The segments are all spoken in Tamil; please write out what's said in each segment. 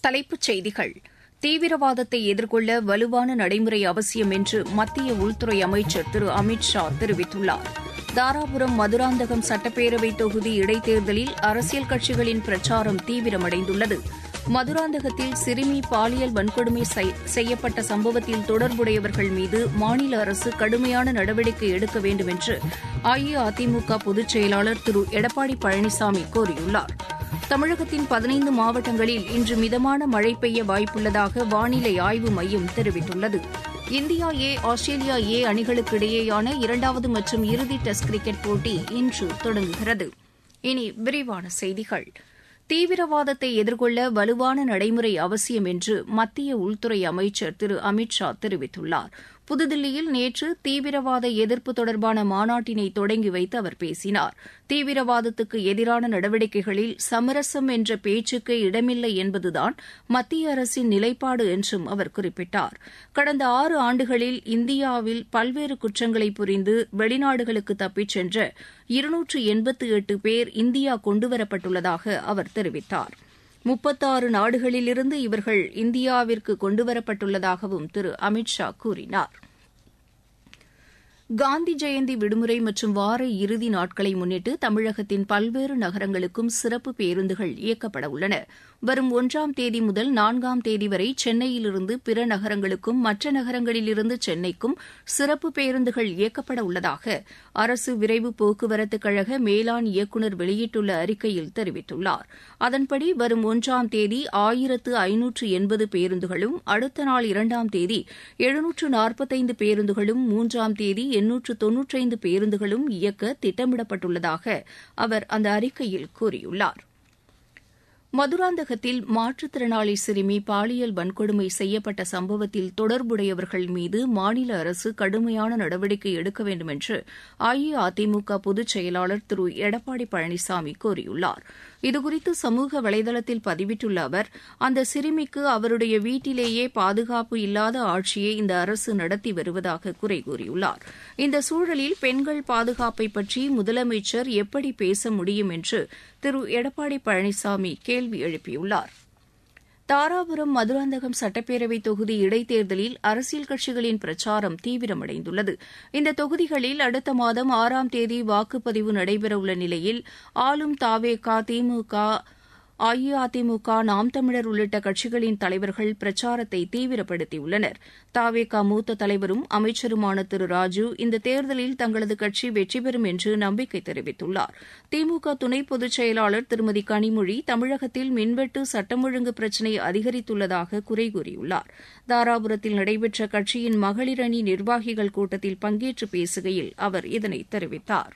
தலைப்புச் செய்திகள் தீவிரவாதத்தை எதிர்கொள்ள வலுவான நடைமுறை அவசியம் என்று மத்திய உள்துறை அமைச்சர் திரு அமித் ஷா தெரிவித்துள்ளார் தாராபுரம் மதுராந்தகம் சட்டப்பேரவை தொகுதி இடைத்தேர்தலில் அரசியல் கட்சிகளின் பிரச்சாரம் தீவிரமடைந்துள்ளது மதுராந்தகத்தில் சிறுமி பாலியல் வன்கொடுமை செய்யப்பட்ட சம்பவத்தில் தொடர்புடையவர்கள் மீது மாநில அரசு கடுமையான நடவடிக்கை எடுக்க வேண்டும் என்று அஇஅதிமுக பொதுச் செயலாளர் திரு எடப்பாடி பழனிசாமி கோரியுள்ளார் தமிழகத்தின் பதினைந்து மாவட்டங்களில் இன்று மிதமான மழை பெய்ய வாய்ப்புள்ளதாக வானிலை ஆய்வு மையம் தெரிவித்துள்ளது இந்தியா ஏ ஆஸ்திரேலியா ஏ அணிகளுக்கு இடையேயான இரண்டாவது மற்றும் இறுதி டெஸ்ட் கிரிக்கெட் போட்டி இன்று தொடங்குகிறது இனி விரிவான செய்திகள் தீவிரவாதத்தை எதிர்கொள்ள வலுவான நடைமுறை அவசியம் என்று மத்திய உள்துறை அமைச்சர் திரு அமித் ஷா தெரிவித்துள்ளார் புதுதில்லியில் நேற்று தீவிரவாத எதிர்ப்பு தொடர்பான மாநாட்டினை தொடங்கி வைத்து அவர் பேசினார் தீவிரவாதத்துக்கு எதிரான நடவடிக்கைகளில் சமரசம் என்ற பேச்சுக்கு இடமில்லை என்பதுதான் மத்திய அரசின் நிலைப்பாடு என்றும் அவர் குறிப்பிட்டார் கடந்த ஆறு ஆண்டுகளில் இந்தியாவில் பல்வேறு குற்றங்களை புரிந்து வெளிநாடுகளுக்கு தப்பிச் சென்ற இருநூற்று எண்பத்து எட்டு பேர் இந்தியா கொண்டுவரப்பட்டுள்ளதாக அவர் தெரிவித்தார் முப்பத்தாறு நாடுகளிலிருந்து இவர்கள் இந்தியாவிற்கு கொண்டுவரப்பட்டுள்ளதாகவும் திரு அமித் ஷா கூறினார் காந்தி ஜெயந்தி விடுமுறை மற்றும் வார இறுதி நாட்களை முன்னிட்டு தமிழகத்தின் பல்வேறு நகரங்களுக்கும் சிறப்பு பேருந்துகள் இயக்கப்பட உள்ளன வரும் ஒன்றாம் தேதி முதல் நான்காம் தேதி வரை சென்னையிலிருந்து பிற நகரங்களுக்கும் மற்ற நகரங்களிலிருந்து சென்னைக்கும் சிறப்பு பேருந்துகள் இயக்கப்பட உள்ளதாக அரசு விரைவு போக்குவரத்துக் கழக மேலாண் இயக்குநர் வெளியிட்டுள்ள அறிக்கையில் தெரிவித்துள்ளார் அதன்படி வரும் ஒன்றாம் தேதி ஆயிரத்து ஐநூற்று எண்பது பேருந்துகளும் அடுத்த நாள் இரண்டாம் தேதி எழுநூற்று நாற்பத்தைந்து பேருந்துகளும் மூன்றாம் தேதி எண்ணூற்று தொன்னூற்றைந்து பேருந்துகளும் இயக்க திட்டமிடப்பட்டுள்ளதாக அவர் அந்த அறிக்கையில் கூறியுள்ளார் மதுராந்தகத்தில் மாற்றுத்திறனாளி சிறுமி பாலியல் வன்கொடுமை செய்யப்பட்ட சம்பவத்தில் தொடர்புடையவர்கள் மீது மாநில அரசு கடுமையான நடவடிக்கை எடுக்க வேண்டும் என்று அஇஅதிமுக பொதுச் செயலாளர் திரு எடப்பாடி பழனிசாமி கூறியுள்ளார் இதுகுறித்து சமூக வலைதளத்தில் பதிவிட்டுள்ள அவர் அந்த சிறுமிக்கு அவருடைய வீட்டிலேயே பாதுகாப்பு இல்லாத ஆட்சியை இந்த அரசு நடத்தி வருவதாக குறை கூறியுள்ளார் இந்த சூழலில் பெண்கள் பாதுகாப்பை பற்றி முதலமைச்சர் எப்படி பேச முடியும் என்று திரு எடப்பாடி பழனிசாமி கேள்வி எழுப்பியுள்ளார் தாராபுரம் மதுராந்தகம் சட்டப்பேரவை தொகுதி இடைத்தேர்தலில் அரசியல் கட்சிகளின் பிரச்சாரம் தீவிரமடைந்துள்ளது இந்த தொகுதிகளில் அடுத்த மாதம் ஆறாம் தேதி வாக்குப்பதிவு நடைபெறவுள்ள நிலையில் ஆளும் தாவேகா திமுக அஇஅதிமுக நாம் தமிழர் உள்ளிட்ட கட்சிகளின் தலைவர்கள் பிரச்சாரத்தை தீவிரப்படுத்தியுள்ளனர் தாவேகா மூத்த தலைவரும் அமைச்சருமான திரு ராஜு இந்த தேர்தலில் தங்களது கட்சி வெற்றி பெறும் என்று நம்பிக்கை தெரிவித்துள்ளார் திமுக துணை பொதுச் செயலாளர் திருமதி கனிமொழி தமிழகத்தில் மின்வெட்டு சட்டம் ஒழுங்கு பிரச்சினை அதிகரித்துள்ளதாக குறை கூறியுள்ளார் தாராபுரத்தில் நடைபெற்ற கட்சியின் மகளிர் அணி நிர்வாகிகள் கூட்டத்தில் பங்கேற்று பேசுகையில் அவர் இதனை தெரிவித்தாா்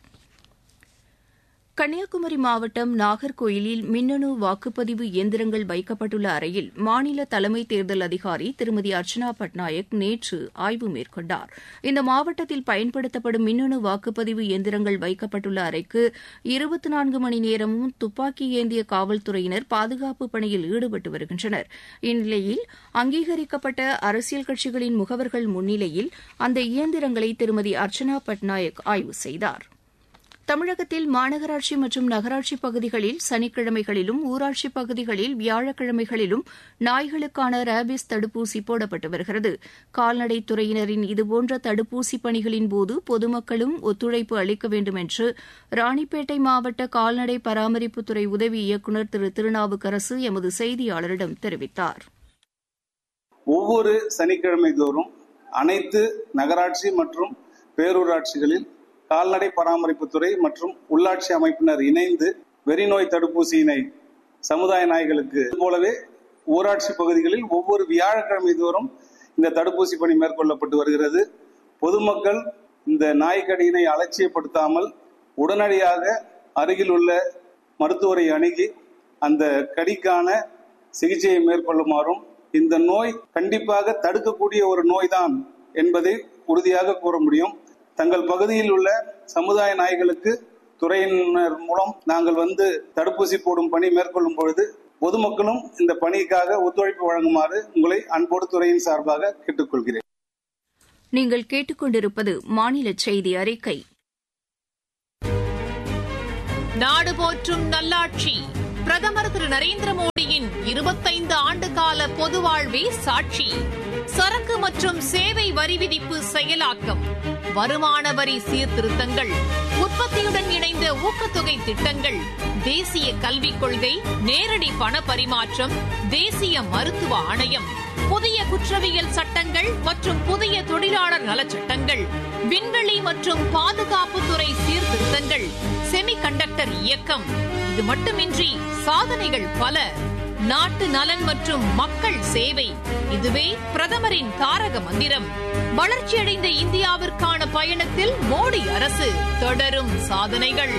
கன்னியாகுமரி மாவட்டம் நாகர்கோயிலில் மின்னணு வாக்குப்பதிவு இயந்திரங்கள் வைக்கப்பட்டுள்ள அறையில் மாநில தலைமை தேர்தல் அதிகாரி திருமதி அர்ச்சனா பட்நாயக் நேற்று ஆய்வு மேற்கொண்டார் இந்த மாவட்டத்தில் பயன்படுத்தப்படும் மின்னணு வாக்குப்பதிவு இயந்திரங்கள் வைக்கப்பட்டுள்ள அறைக்கு இருபத்தி நான்கு மணி நேரமும் துப்பாக்கி ஏந்திய காவல்துறையினர் பாதுகாப்பு பணியில் ஈடுபட்டு வருகின்றனர் இந்நிலையில் அங்கீகரிக்கப்பட்ட அரசியல் கட்சிகளின் முகவர்கள் முன்னிலையில் அந்த இயந்திரங்களை திருமதி அர்ச்சனா பட்நாயக் ஆய்வு செய்தார் தமிழகத்தில் மாநகராட்சி மற்றும் நகராட்சி பகுதிகளில் சனிக்கிழமைகளிலும் ஊராட்சி பகுதிகளில் வியாழக்கிழமைகளிலும் நாய்களுக்கான ரேபிஸ் தடுப்பூசி போடப்பட்டு வருகிறது கால்நடைத்துறையினரின் இதுபோன்ற தடுப்பூசி பணிகளின் போது பொதுமக்களும் ஒத்துழைப்பு அளிக்க வேண்டும் என்று ராணிப்பேட்டை மாவட்ட கால்நடை பராமரிப்புத்துறை உதவி இயக்குநர் திரு திருநாவுக்கரசு எமது செய்தியாளரிடம் தெரிவித்தார் ஒவ்வொரு சனிக்கிழமை தோறும் அனைத்து நகராட்சி மற்றும் பேரூராட்சிகளில் கால்நடை பராமரிப்புத்துறை மற்றும் உள்ளாட்சி அமைப்பினர் இணைந்து வெறிநோய் தடுப்பூசியினை சமுதாய நாய்களுக்கு போலவே ஊராட்சி பகுதிகளில் ஒவ்வொரு வியாழக்கிழமை தோறும் இந்த தடுப்பூசி பணி மேற்கொள்ளப்பட்டு வருகிறது பொதுமக்கள் இந்த நாய்க்கடியினை அலட்சியப்படுத்தாமல் உடனடியாக அருகில் உள்ள மருத்துவரை அணுகி அந்த கடிக்கான சிகிச்சையை மேற்கொள்ளுமாறும் இந்த நோய் கண்டிப்பாக தடுக்கக்கூடிய ஒரு நோய்தான் என்பதை உறுதியாக கூற முடியும் தங்கள் பகுதியில் உள்ள சமுதாய நாய்களுக்கு துறையினர் மூலம் நாங்கள் வந்து தடுப்பூசி போடும் பணி மேற்கொள்ளும் பொழுது பொதுமக்களும் இந்த பணிக்காக ஒத்துழைப்பு வழங்குமாறு உங்களை அன்போடு துறையின் சார்பாக கேட்டுக்கொள்கிறேன் நீங்கள் கேட்டுக்கொண்டிருப்பது மாநில செய்தி அறிக்கை நாடு போற்றும் நல்லாட்சி பிரதமர் திரு நரேந்திர மோடியின் இருபத்தைந்து ஆண்டுகால கால பொது வாழ்வே சாட்சி சரக்கு மற்றும் சேவை வரி விதிப்பு செயலாக்கம் வருமான வரி சீர்திருத்தங்கள் உற்பத்தியுடன் இணைந்த ஊக்கத்தொகை திட்டங்கள் தேசிய கல்விக் கொள்கை நேரடி பண பரிமாற்றம் தேசிய மருத்துவ ஆணையம் புதிய குற்றவியல் சட்டங்கள் மற்றும் புதிய தொழிலாளர் நலச்சட்டங்கள் விண்வெளி மற்றும் பாதுகாப்புத்துறை சீர்திருத்தங்கள் செமிகண்டக்டர் இயக்கம் இது மட்டுமின்றி சாதனைகள் பல நாட்டு நலன் மற்றும் மக்கள் சேவை இதுவே பிரதமரின் தாரக மந்திரம் வளர்ச்சியடைந்த இந்தியாவிற்கான பயணத்தில் மோடி அரசு தொடரும் சாதனைகள்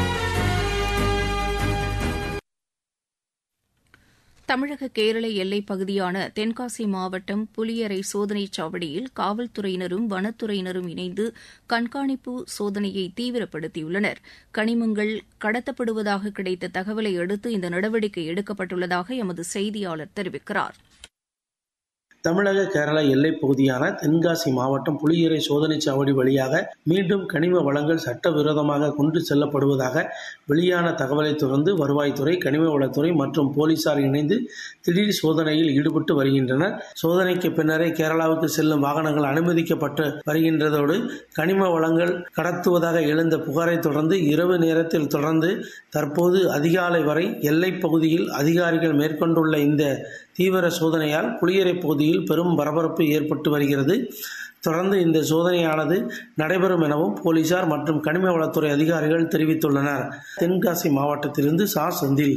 தமிழக கேரள எல்லைப் பகுதியான தென்காசி மாவட்டம் புலியரை சோதனைச் சாவடியில் காவல்துறையினரும் வனத்துறையினரும் இணைந்து கண்காணிப்பு சோதனையை தீவிரப்படுத்தியுள்ளனர் கனிமங்கள் கடத்தப்படுவதாக கிடைத்த தகவலை அடுத்து இந்த நடவடிக்கை எடுக்கப்பட்டுள்ளதாக எமது செய்தியாளர் தெரிவிக்கிறார் தமிழக கேரள எல்லைப் பகுதியான தென்காசி மாவட்டம் புலியரை சோதனைச் சாவடி வழியாக மீண்டும் கனிம வளங்கள் சட்டவிரோதமாக கொண்டு செல்லப்படுவதாக வெளியான தகவலை தொடர்ந்து வருவாய்த்துறை கனிம வளத்துறை மற்றும் போலீசார் இணைந்து திடீர் சோதனையில் ஈடுபட்டு வருகின்றனர் சோதனைக்கு பின்னரே கேரளாவுக்கு செல்லும் வாகனங்கள் அனுமதிக்கப்பட்டு வருகின்றதோடு கனிம வளங்கள் கடத்துவதாக எழுந்த புகாரை தொடர்ந்து இரவு நேரத்தில் தொடர்ந்து தற்போது அதிகாலை வரை எல்லைப் பகுதியில் அதிகாரிகள் மேற்கொண்டுள்ள இந்த தீவிர சோதனையால் புளியரை பகுதியில் பெரும் பரபரப்பு ஏற்பட்டு வருகிறது தொடர்ந்து இந்த சோதனையானது நடைபெறும் எனவும் போலீசார் மற்றும் கனிம வளத்துறை அதிகாரிகள் தெரிவித்துள்ளனர் தென்காசி மாவட்டத்திலிருந்து சா செந்தில்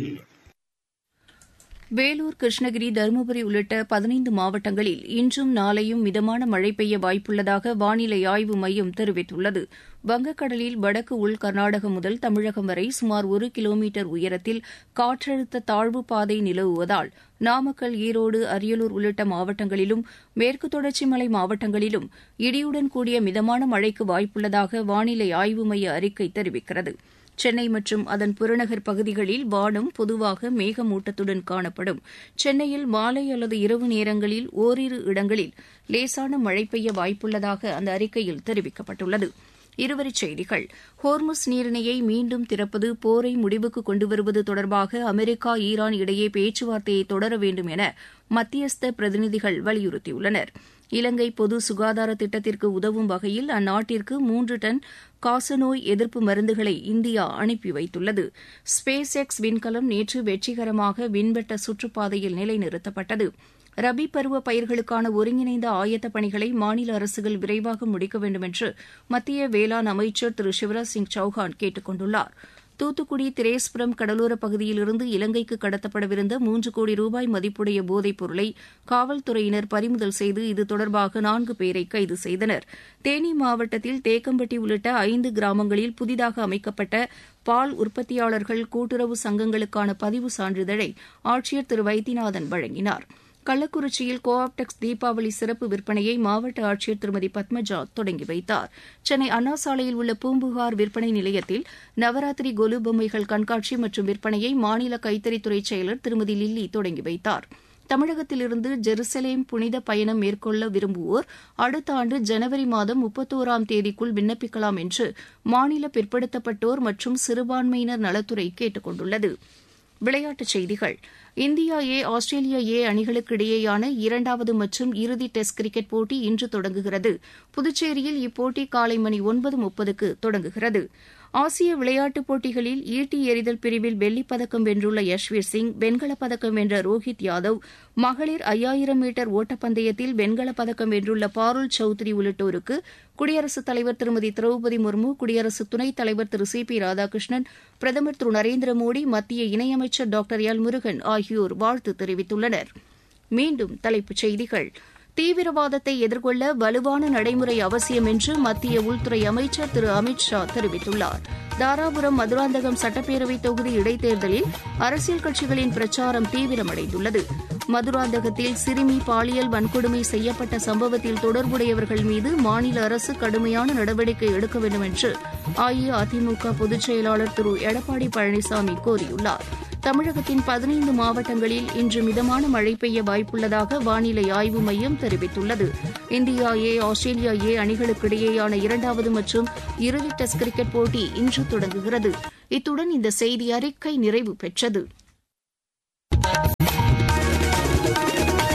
வேலூர் கிருஷ்ணகிரி தருமபுரி உள்ளிட்ட பதினைந்து மாவட்டங்களில் இன்றும் நாளையும் மிதமான மழை பெய்ய வாய்ப்புள்ளதாக வானிலை ஆய்வு மையம் தெரிவித்துள்ளது வங்கக்கடலில் வடக்கு உள் கர்நாடகம் முதல் தமிழகம் வரை சுமார் ஒரு கிலோமீட்டர் உயரத்தில் காற்றழுத்த தாழ்வு பாதை நிலவுவதால் நாமக்கல் ஈரோடு அரியலூர் உள்ளிட்ட மாவட்டங்களிலும் மேற்கு தொடர்ச்சி மலை மாவட்டங்களிலும் இடியுடன் கூடிய மிதமான மழைக்கு வாய்ப்புள்ளதாக வானிலை ஆய்வு மைய அறிக்கை தெரிவிக்கிறது சென்னை மற்றும் அதன் புறநகர் பகுதிகளில் வானம் பொதுவாக மேகமூட்டத்துடன் காணப்படும் சென்னையில் மாலை அல்லது இரவு நேரங்களில் ஓரிரு இடங்களில் லேசான மழை பெய்ய வாய்ப்புள்ளதாக அந்த அறிக்கையில் தெரிவிக்கப்பட்டுள்ளது இருவரிச் செய்திகள் ஹோர்முஸ் நீரிணையை மீண்டும் திறப்பது போரை முடிவுக்கு கொண்டுவருவது தொடர்பாக அமெரிக்கா ஈரான் இடையே பேச்சுவார்த்தையை தொடர வேண்டும் என மத்தியஸ்த பிரதிநிதிகள் வலியுறுத்தியுள்ளனர் இலங்கை பொது சுகாதார திட்டத்திற்கு உதவும் வகையில் அந்நாட்டிற்கு மூன்று டன் காசநோய் எதிர்ப்பு மருந்துகளை இந்தியா அனுப்பி வைத்துள்ளது ஸ்பேஸ் எக்ஸ் விண்கலம் நேற்று வெற்றிகரமாக விண்வெட்ட சுற்றுப்பாதையில் நிலைநிறுத்தப்பட்டது ரபி பருவ பயிர்களுக்கான ஒருங்கிணைந்த ஆயத்த பணிகளை மாநில அரசுகள் விரைவாக முடிக்க வேண்டும் என்று மத்திய வேளாண் அமைச்சர் திரு சிவராஜ் சிங் சௌஹான் கேட்டுக் கொண்டுள்ளார் தூத்துக்குடி திரேஸ்புரம் கடலோர பகுதியிலிருந்து இலங்கைக்கு கடத்தப்படவிருந்த மூன்று கோடி ரூபாய் மதிப்புடைய போதைப் பொருளை காவல்துறையினர் பறிமுதல் செய்து இது தொடர்பாக நான்கு பேரை கைது செய்தனர் தேனி மாவட்டத்தில் தேக்கம்பட்டி உள்ளிட்ட ஐந்து கிராமங்களில் புதிதாக அமைக்கப்பட்ட பால் உற்பத்தியாளர்கள் கூட்டுறவு சங்கங்களுக்கான பதிவு சான்றிதழை ஆட்சியர் திரு வைத்தியநாதன் வழங்கினார் கள்ளக்குறிச்சியில் கோ ஆப்டெக்ஸ் தீபாவளி சிறப்பு விற்பனையை மாவட்ட ஆட்சியர் திருமதி பத்மஜா தொடங்கி வைத்தார் சென்னை அண்ணா சாலையில் உள்ள பூம்புகார் விற்பனை நிலையத்தில் நவராத்திரி கொலு பொம்மைகள் கண்காட்சி மற்றும் விற்பனையை மாநில கைத்தறித்துறை செயலர் திருமதி லில்லி தொடங்கி வைத்தார் தமிழகத்திலிருந்து ஜெருசலேம் புனித பயணம் மேற்கொள்ள விரும்புவோர் அடுத்த ஆண்டு ஜனவரி மாதம் முப்பத்தோராம் தேதிக்குள் விண்ணப்பிக்கலாம் என்று மாநில பிற்படுத்தப்பட்டோர் மற்றும் சிறுபான்மையினர் நலத்துறை கேட்டுக் கொண்டுள்ளது விளையாட்டுச் செய்திகள் இந்தியா ஏ ஆஸ்திரேலியா ஏ அணிகளுக்கு இடையேயான இரண்டாவது மற்றும் இறுதி டெஸ்ட் கிரிக்கெட் போட்டி இன்று தொடங்குகிறது புதுச்சேரியில் இப்போட்டி காலை மணி ஒன்பது முப்பதுக்கு தொடங்குகிறது ஆசிய விளையாட்டுப் போட்டிகளில் ஈட்டி எறிதல் பிரிவில் வெள்ளிப் பதக்கம் வென்றுள்ள யஷ்வீர் சிங் வெண்கலப் பதக்கம் வென்ற ரோஹித் யாதவ் மகளிர் ஐயாயிரம் மீட்டர் ஓட்டப்பந்தயத்தில் வெண்கலப் பதக்கம் வென்றுள்ள பாருல் சௌத்ரி உள்ளிட்டோருக்கு குடியரசுத் தலைவர் திருமதி திரௌபதி முர்மு குடியரசு துணைத் தலைவர் திரு சி பி ராதாகிருஷ்ணன் பிரதமர் திரு நரேந்திர மோடி மத்திய இணையமைச்சர் டாக்டர் எல் முருகன் ஆகியோர் வாழ்த்து தெரிவித்துள்ளனர் மீண்டும் தலைப்புச் செய்திகள் தீவிரவாதத்தை எதிர்கொள்ள வலுவான நடைமுறை அவசியம் என்று மத்திய உள்துறை அமைச்சர் திரு அமித் ஷா தெரிவித்துள்ளார் தாராபுரம் மதுராந்தகம் சட்டப்பேரவை தொகுதி இடைத்தேர்தலில் அரசியல் கட்சிகளின் பிரச்சாரம் தீவிரமடைந்துள்ளது மதுராந்தகத்தில் சிறுமி பாலியல் வன்கொடுமை செய்யப்பட்ட சம்பவத்தில் தொடர்புடையவர்கள் மீது மாநில அரசு கடுமையான நடவடிக்கை எடுக்க வேண்டும் என்று அஇஅதிமுக பொதுச் செயலாளர் திரு எடப்பாடி பழனிசாமி கோரியுள்ளார் தமிழகத்தின் பதினைந்து மாவட்டங்களில் இன்று மிதமான மழை பெய்ய வாய்ப்புள்ளதாக வானிலை ஆய்வு மையம் தெரிவித்துள்ளது இந்தியா ஏ ஆஸ்திரேலியா ஏ அணிகளுக்கிடையேயான இரண்டாவது மற்றும் இறுதி டெஸ்ட் கிரிக்கெட் போட்டி இன்று தொடங்குகிறது இத்துடன் இந்த செய்தி அறிக்கை நிறைவு பெற்றது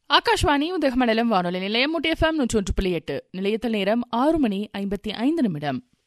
ஆகாஷ்வாணி உதகமண்டலம் வானொலி நிலையம் முட்டிஎஃப்எம் நூற்றி ஒன்று புள்ளி எட்டு நிலையத்தில் நேரம் ஆறு மணி ஐம்பத்தி ஐந்து நிமிடம்